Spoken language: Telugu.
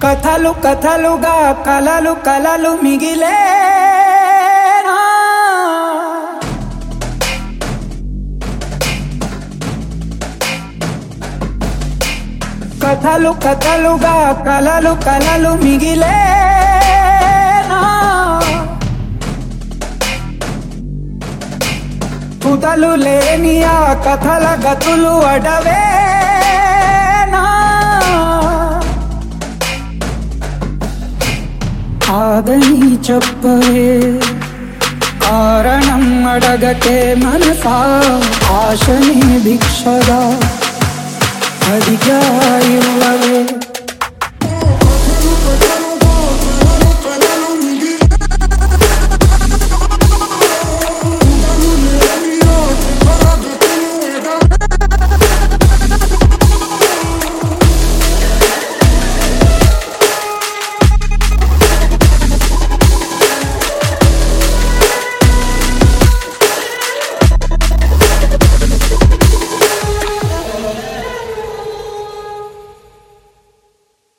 కథలు కథలుగా కలలు కలలు మిగిలే కథలు కథలుగా కలలు కలలు మిగిలే తుదలు లేని ఆ కథల గతులు అడవేనా ఆగని చెప్పవే కారణం అడగతే మనసా ఆశని భిక్షగా అడిగా ఇవ్వవే